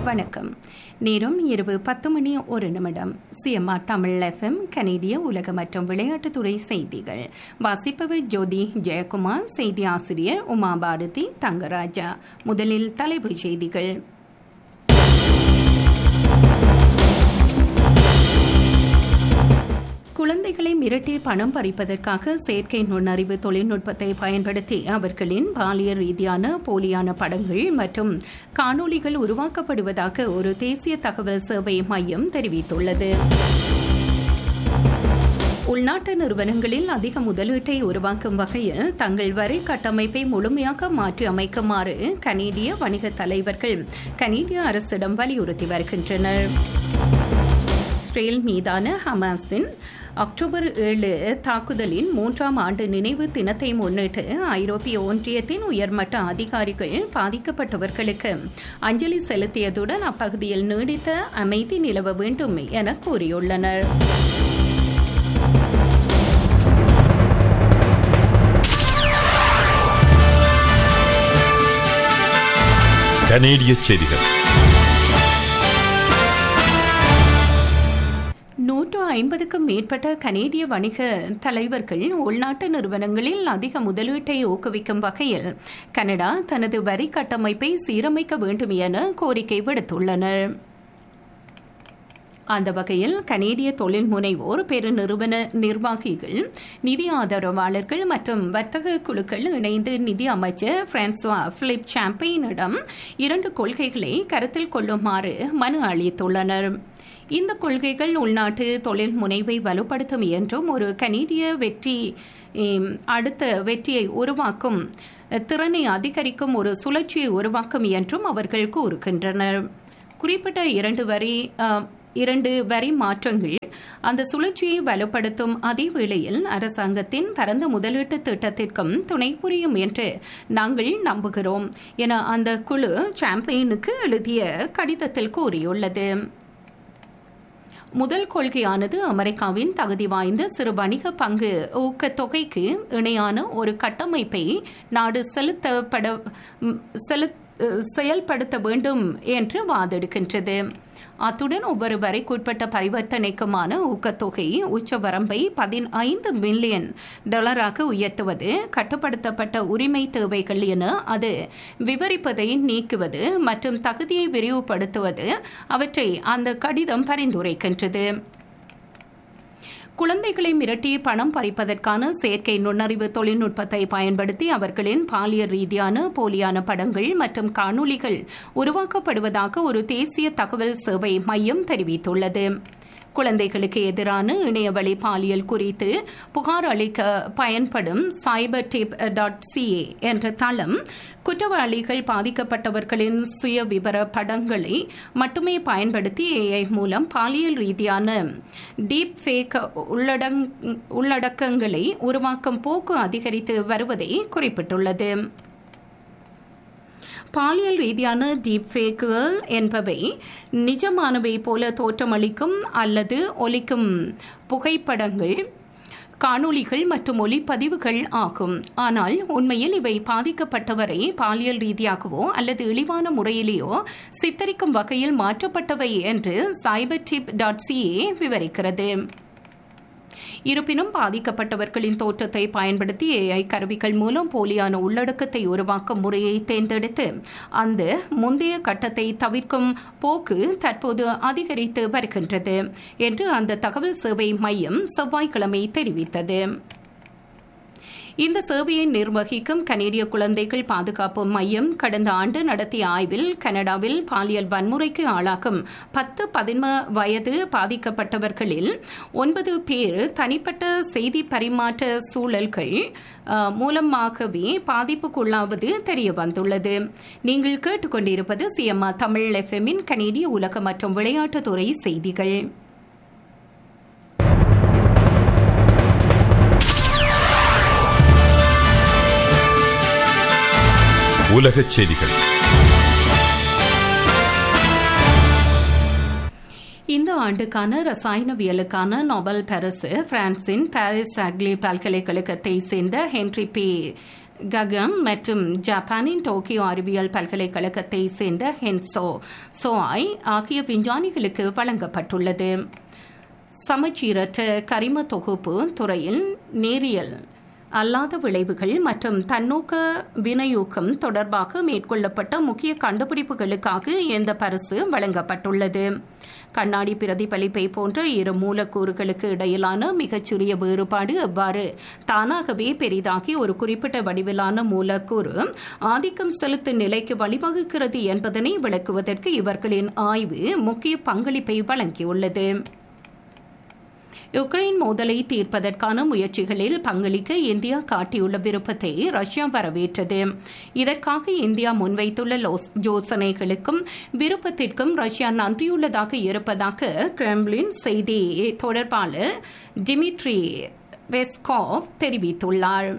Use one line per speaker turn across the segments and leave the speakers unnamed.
வணக்கம் நேரம் இரவு பத்து மணி ஒரு நிமிடம் சிஎம்ஆர் தமிழ் எஃப்எம் கனேடிய உலக மற்றும் விளையாட்டுத்துறை செய்திகள் வாசிப்பவர் ஜோதி ஜெயக்குமார் செய்தி ஆசிரியர் உமா பாரதி தங்கராஜா முதலில் தலைப்புச் செய்திகள் குழந்தைகளை மிரட்டி பணம் பறிப்பதற்காக செயற்கை நுண்ணறிவு தொழில்நுட்பத்தை பயன்படுத்தி அவர்களின் பாலியல் ரீதியான போலியான படங்கள் மற்றும் காணொலிகள் உருவாக்கப்படுவதாக ஒரு தேசிய தகவல் சேவை மையம் தெரிவித்துள்ளது உள்நாட்டு நிறுவனங்களில் அதிக முதலீட்டை உருவாக்கும் வகையில் தங்கள் வரி கட்டமைப்பை முழுமையாக மாற்றி அமைக்குமாறு கனேடிய வணிக தலைவர்கள் கனேடிய அரசிடம் வலியுறுத்தி வருகின்றனர் இஸ்ரேல் மீதான ஹமாஸின் அக்டோபர் ஏழு தாக்குதலின் மூன்றாம் ஆண்டு நினைவு தினத்தை முன்னிட்டு ஐரோப்பிய ஒன்றியத்தின் உயர்மட்ட அதிகாரிகள் பாதிக்கப்பட்டவர்களுக்கு அஞ்சலி செலுத்தியதுடன் அப்பகுதியில் நீடித்த அமைதி நிலவ வேண்டும் என கூறியுள்ளனர்
கனேடிய செய்திகள்
நூற்று ஐம்பதுக்கும் மேற்பட்ட கனேடிய வணிக தலைவர்கள் உள்நாட்டு நிறுவனங்களில் அதிக முதலீட்டை ஊக்குவிக்கும் வகையில் கனடா தனது வரி கட்டமைப்பை சீரமைக்க வேண்டும் என கோரிக்கை விடுத்துள்ளனர் அந்த வகையில் கனேடிய தொழில் முனைவோர் பெருநிறுவன நிர்வாகிகள் நிதி ஆதரவாளர்கள் மற்றும் வர்த்தக குழுக்கள் இணைந்து நிதி அமைச்சர் பிரான்சுவா பிலிப் சாம்பெயினிடம் இரண்டு கொள்கைகளை கருத்தில் கொள்ளுமாறு மனு அளித்துள்ளனர் இந்த கொள்கைகள் உள்நாட்டு தொழில் முனைவை வலுப்படுத்தும் என்றும் ஒரு கனேடிய வெற்றி அடுத்த வெற்றியை உருவாக்கும் திறனை அதிகரிக்கும் ஒரு சுழற்சியை உருவாக்கும் என்றும் அவர்கள் கூறுகின்றனர் குறிப்பிட்ட இரண்டு வரி இரண்டு வரி மாற்றங்கள் அந்த சுழற்சியை வலுப்படுத்தும் அதே வேளையில் அரசாங்கத்தின் பரந்த முதலீட்டு திட்டத்திற்கும் துணை புரியும் என்று நாங்கள் நம்புகிறோம் என அந்த குழு சாம்பெயினுக்கு எழுதிய கடிதத்தில் கூறியுள்ளது முதல் கொள்கையானது அமெரிக்காவின் தகுதி வாய்ந்த சிறு வணிக பங்கு ஊக்கத்தொகைக்கு இணையான ஒரு கட்டமைப்பை நாடு செலுத்தப்பட செயல்படுத்த வேண்டும் என்று வாதெடுக்கின்றது அத்துடன் ஒவ்வொரு வரைக்குட்பட்ட பரிவர்த்தனைக்குமான ஊக்கத்தொகை உச்சவரம்பை பதினைந்து மில்லியன் டாலராக உயர்த்துவது கட்டுப்படுத்தப்பட்ட உரிமை தேவைகள் என அது விவரிப்பதை நீக்குவது மற்றும் தகுதியை விரிவுபடுத்துவது அவற்றை அந்த கடிதம் பரிந்துரைக்கின்றது குழந்தைகளை மிரட்டி பணம் பறிப்பதற்கான செயற்கை நுண்ணறிவு தொழில்நுட்பத்தை பயன்படுத்தி அவர்களின் பாலியல் ரீதியான போலியான படங்கள் மற்றும் காணொலிகள் உருவாக்கப்படுவதாக ஒரு தேசிய தகவல் சேவை மையம் தெரிவித்துள்ளது குழந்தைகளுக்கு எதிரான இணையவழி பாலியல் குறித்து புகார் அளிக்க பயன்படும் சைபர் டிப் டாட் சிஏ என்ற தளம் குற்றவாளிகள் பாதிக்கப்பட்டவர்களின் சுய விவர படங்களை மட்டுமே பயன்படுத்தி ஏஐ மூலம் பாலியல் ரீதியான டீப் ஃபேக் உள்ளடங் உள்ளடக்கங்களை உருவாக்கும் போக்கு அதிகரித்து வருவதை குறிப்பிட்டுள்ளது பாலியல் ரீதியான டீப் ஃபேக்குகள் என்பவை நிஜமானவை போல தோற்றமளிக்கும் அல்லது ஒலிக்கும் புகைப்படங்கள் காணொளிகள் மற்றும் ஒளிப்பதிவுகள் ஆகும் ஆனால் உண்மையில் இவை பாதிக்கப்பட்டவரை பாலியல் ரீதியாகவோ அல்லது இழிவான முறையிலேயோ சித்தரிக்கும் வகையில் மாற்றப்பட்டவை என்று சைபர் டிப் டாட் சிஏ விவரிக்கிறது இருப்பினும் பாதிக்கப்பட்டவர்களின் தோற்றத்தை பயன்படுத்தி ஏஐ கருவிகள் மூலம் போலியான உள்ளடக்கத்தை உருவாக்கும் முறையை தேர்ந்தெடுத்து அந்த முந்தைய கட்டத்தை தவிர்க்கும் போக்கு தற்போது அதிகரித்து வருகின்றது என்று அந்த தகவல் சேவை மையம் செவ்வாய்க்கிழமை தெரிவித்தது இந்த சேவையை நிர்வகிக்கும் கனேடிய குழந்தைகள் பாதுகாப்பு மையம் கடந்த ஆண்டு நடத்திய ஆய்வில் கனடாவில் பாலியல் வன்முறைக்கு ஆளாகும் பத்து பதின்ம வயது பாதிக்கப்பட்டவர்களில் ஒன்பது பேர் தனிப்பட்ட செய்தி பரிமாற்ற சூழல்கள் மூலமாகவே பாதிப்புக்குள்ளாவது தெரிய வந்துள்ளது நீங்கள் கேட்டுக்கொண்டிருப்பது சிஎம்ஆ தமிழ் எஃப்எம்மின் கனேடிய உலக மற்றும் விளையாட்டுத்துறை செய்திகள்
உலகச் செய்திகள்
இந்த ஆண்டுக்கான ரசாயனவியலுக்கான நோபல் பரிசு பிரான்சின் பாரிஸ் அக்லி பல்கலைக்கழகத்தை சேர்ந்த ஹென்ரி பி ககன் மற்றும் ஜப்பானின் டோக்கியோ அறிவியல் பல்கலைக்கழகத்தை சேர்ந்த ஹென்சோ சோய் ஆகிய விஞ்ஞானிகளுக்கு வழங்கப்பட்டுள்ளது சமச்சீரற்ற கரிம தொகுப்பு துறையில் நேரியல் அல்லாத விளைவுகள் மற்றும் தன்னோக்க வினையூக்கம் தொடர்பாக மேற்கொள்ளப்பட்ட முக்கிய கண்டுபிடிப்புகளுக்காக இந்த பரிசு வழங்கப்பட்டுள்ளது கண்ணாடி பிரதிபலிப்பை போன்ற இரு மூலக்கூறுகளுக்கு இடையிலான மிகச்சிறிய வேறுபாடு எவ்வாறு தானாகவே பெரிதாகி ஒரு குறிப்பிட்ட வடிவிலான மூலக்கூறு ஆதிக்கம் செலுத்தும் நிலைக்கு வழிவகுக்கிறது என்பதனை விளக்குவதற்கு இவர்களின் ஆய்வு முக்கிய பங்களிப்பை வழங்கியுள்ளது யுக்ரைன் மோதலை தீர்ப்பதற்கான முயற்சிகளில் பங்களிக்க இந்தியா காட்டியுள்ள விருப்பத்தை ரஷ்யா வரவேற்றது இதற்காக இந்தியா முன்வைத்துள்ள யோசனைகளுக்கும் விருப்பத்திற்கும் ரஷ்யா நன்றியுள்ளதாக இருப்பதாக கிரெம்லின் செய்தி தொடர்பாளர் டிமிட்ரி வெஸ்காவ் தெரிவித்துள்ளார்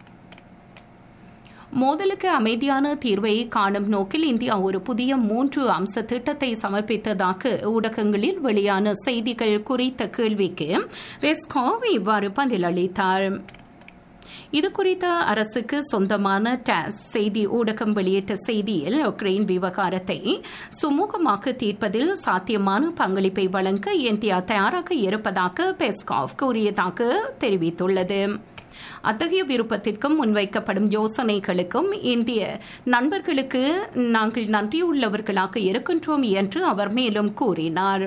மோதலுக்கு அமைதியான தீர்வை காணும் நோக்கில் இந்தியா ஒரு புதிய மூன்று அம்ச திட்டத்தை சமர்ப்பித்ததாக ஊடகங்களில் வெளியான செய்திகள் குறித்த கேள்விக்கு வெஸ்காவ் இவ்வாறு பதிலளித்தார் இது குறித்த அரசுக்கு சொந்தமான டாஸ் செய்தி ஊடகம் வெளியிட்ட செய்தியில் உக்ரைன் விவகாரத்தை சுமூகமாக தீர்ப்பதில் சாத்தியமான பங்களிப்பை வழங்க இந்தியா தயாராக இருப்பதாக பெஸ்காவ் கூறியதாக தெரிவித்துள்ளது அத்தகைய விருப்பத்திற்கும் முன்வைக்கப்படும் யோசனைகளுக்கும் இந்திய நண்பர்களுக்கு நாங்கள் நன்றியுள்ளவர்களாக இருக்கின்றோம் என்று அவர் மேலும் கூறினார்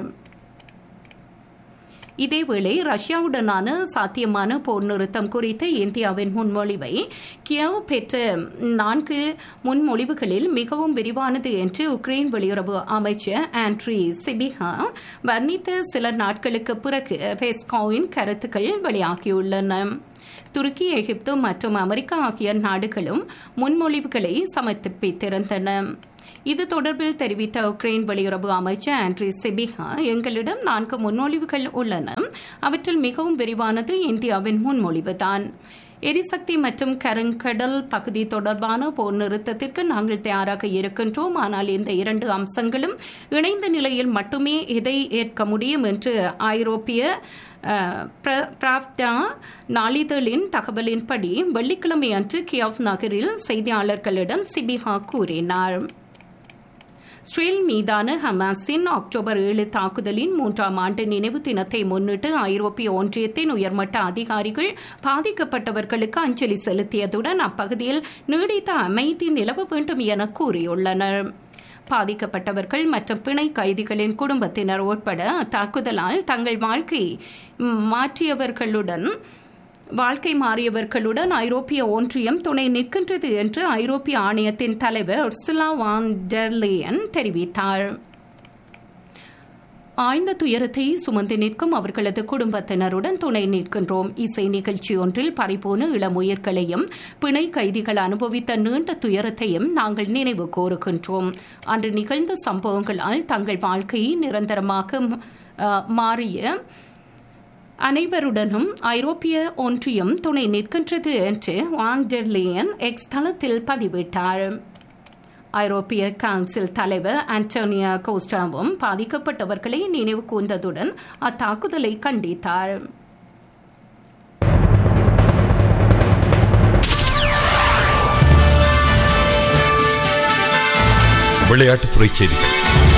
இதேவேளை ரஷ்யாவுடனான சாத்தியமான போர் நிறுத்தம் குறித்த இந்தியாவின் முன்மொழிவை கியவ் பெற்ற நான்கு முன்மொழிவுகளில் மிகவும் விரிவானது என்று உக்ரைன் வெளியுறவு அமைச்சர் ஆண்ட்ரி சிபிஹா வர்ணித்த சில நாட்களுக்கு பிறகு பெஸ்காவின் கருத்துக்கள் வெளியாகியுள்ளன துருக்கி எகிப்து மற்றும் அமெரிக்கா ஆகிய நாடுகளும் முன்மொழிவுகளை சமர்ப்பித்திருந்தன இது தொடர்பில் தெரிவித்த உக்ரைன் வெளியுறவு அமைச்சர் ஆண்ட்ரி செபிஹா எங்களிடம் நான்கு முன்மொழிவுகள் உள்ளன அவற்றில் மிகவும் விரிவானது இந்தியாவின் முன்மொழிவுதான் எரிசக்தி மற்றும் கருங்கடல் பகுதி தொடர்பான போர் நிறுத்தத்திற்கு நாங்கள் தயாராக இருக்கின்றோம் ஆனால் இந்த இரண்டு அம்சங்களும் இணைந்த நிலையில் மட்டுமே இதை ஏற்க முடியும் என்று ஐரோப்பிய பிராப்டா நாளிதழின் தகவலின்படி வெள்ளிக்கிழமை அன்று கியாவ் நகரில் செய்தியாளர்களிடம் சிபிஹா கூறினார் ஸ்ரேல் மீதான ஹமாஸின் அக்டோபர் ஏழு தாக்குதலின் மூன்றாம் ஆண்டு நினைவு தினத்தை முன்னிட்டு ஐரோப்பிய ஒன்றியத்தின் உயர்மட்ட அதிகாரிகள் பாதிக்கப்பட்டவர்களுக்கு அஞ்சலி செலுத்தியதுடன் அப்பகுதியில் நீடித்த அமைதி நிலவ வேண்டும் என கூறியுள்ளனர் பாதிக்கப்பட்டவர்கள் மற்றும் பிணை கைதிகளின் குடும்பத்தினர் உட்பட தாக்குதலால் தங்கள் வாழ்க்கை மாற்றியவர்களுடன் வாழ்க்கை மாறியவர்களுடன் ஐரோப்பிய ஒன்றியம் துணை நிற்கின்றது என்று ஐரோப்பிய ஆணையத்தின் தலைவர் உர்சுலா வான் டெர்லியன் தெரிவித்தார் ஆழ்ந்த துயரத்தை சுமந்து நிற்கும் அவர்களது குடும்பத்தினருடன் துணை நிற்கின்றோம் இசை நிகழ்ச்சி ஒன்றில் பறிபோன இளமுயிர்களையும் பிணை கைதிகள் அனுபவித்த நீண்ட துயரத்தையும் நாங்கள் நினைவு கோருகின்றோம் அன்று நிகழ்ந்த சம்பவங்களால் தங்கள் வாழ்க்கையை நிரந்தரமாக மாறிய அனைவருடனும் ஐரோப்பிய ஒன்றியம் துணை நிற்கின்றது என்று வாண்டர்லியன் எக்ஸ் தளத்தில் பதிவிட்டார் ஐரோப்பிய கவுன்சில் தலைவர் ஆண்டோனியா கோஸ்டாவும் பாதிக்கப்பட்டவர்களை நினைவு கூர்ந்ததுடன் அத்தாக்குதலை கண்டித்தார்
விளையாட்டுத்துறை செய்திகள்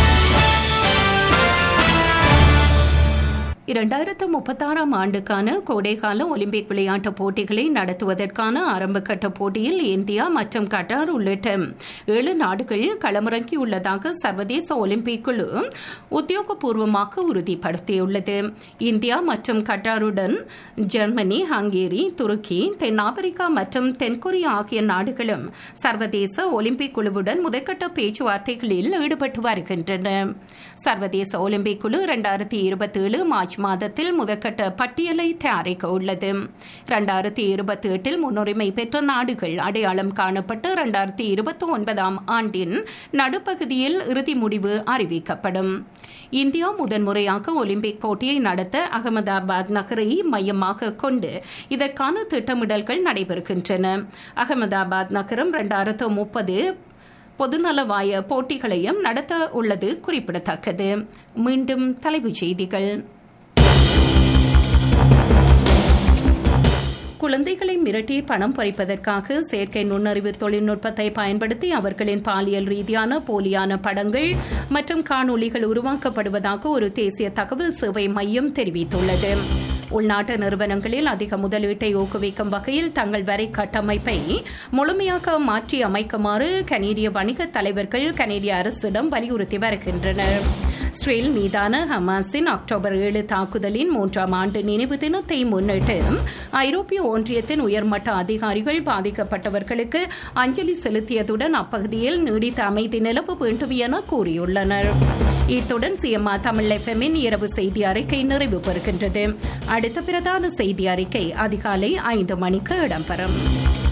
இரண்டாயிரத்து முப்பத்தாறாம் ஆண்டுக்கான கோடைக்கால ஒலிம்பிக் விளையாட்டுப் போட்டிகளை நடத்துவதற்கான ஆரம்பகட்ட போட்டியில் இந்தியா மற்றும் கட்டார் உள்ளிட்ட ஏழு நாடுகள் களமிறங்கியுள்ளதாக சர்வதேச ஒலிம்பிக் குழு உத்தியோகபூர்வமாக உறுதிப்படுத்தியுள்ளது இந்தியா மற்றும் கட்டாருடன் ஜெர்மனி ஹங்கேரி துருக்கி தென்னாப்பிரிக்கா மற்றும் தென்கொரியா ஆகிய நாடுகளும் சர்வதேச ஒலிம்பிக் குழுவுடன் முதற்கட்ட பேச்சுவார்த்தைகளில் ஈடுபட்டு வருகின்றன சர்வதேச ஒலிம்பிக் குழு இரண்டாயிரத்தி இருபத்தி ஏழு மார்ச் மாதத்தில் முதற்கட்ட பட்டியலை தயாரிக்க உள்ளது இரண்டாயிரத்தி இருபத்தி எட்டில் முன்னுரிமை பெற்ற நாடுகள் அடையாளம் காணப்பட்டு இரண்டாயிரத்தி இருபத்தி ஒன்பதாம் ஆண்டின் நடுப்பகுதியில் இறுதி முடிவு அறிவிக்கப்படும் இந்தியா முதன்முறையாக ஒலிம்பிக் போட்டியை நடத்த அகமதாபாத் நகரை மையமாக கொண்டு இதற்கான திட்டமிடல்கள் நடைபெறுகின்றன அகமதாபாத் நகரம் இரண்டாயிரத்து முப்பது பொதுநலவாய போட்டிகளையும் நடத்த உள்ளது குறிப்பிடத்தக்கது மீண்டும் தலைப்புச் செய்திகள் குழந்தைகளை மிரட்டி பணம் பறிப்பதற்காக செயற்கை நுண்ணறிவு தொழில்நுட்பத்தை பயன்படுத்தி அவர்களின் பாலியல் ரீதியான போலியான படங்கள் மற்றும் காணொளிகள் உருவாக்கப்படுவதாக ஒரு தேசிய தகவல் சேவை மையம் தெரிவித்துள்ளது உள்நாட்டு நிறுவனங்களில் அதிக முதலீட்டை ஊக்குவிக்கும் வகையில் தங்கள் வரி கட்டமைப்பை முழுமையாக மாற்றி அமைக்குமாறு கனேடிய வணிக தலைவர்கள் கனேடிய அரசிடம் வலியுறுத்தி வருகின்றனர் இஸ்ரேல் மீதான ஹமாஸின் அக்டோபர் ஏழு தாக்குதலின் மூன்றாம் ஆண்டு நினைவு தினத்தை முன்னிட்டு ஐரோப்பிய ஒன்றியத்தின் உயர்மட்ட அதிகாரிகள் பாதிக்கப்பட்டவர்களுக்கு அஞ்சலி செலுத்தியதுடன் அப்பகுதியில் நீடித்த அமைதி நிலவ வேண்டும் என கூறியுள்ளனர் இத்துடன் சிஎம்ஆ தமிழ் எஃப்எம்மின் இரவு செய்தி அறிக்கை நிறைவு பெறுகின்றது அடுத்த பிரதான செய்தி அறிக்கை அதிகாலை ஐந்து மணிக்கு இடம்பெறும்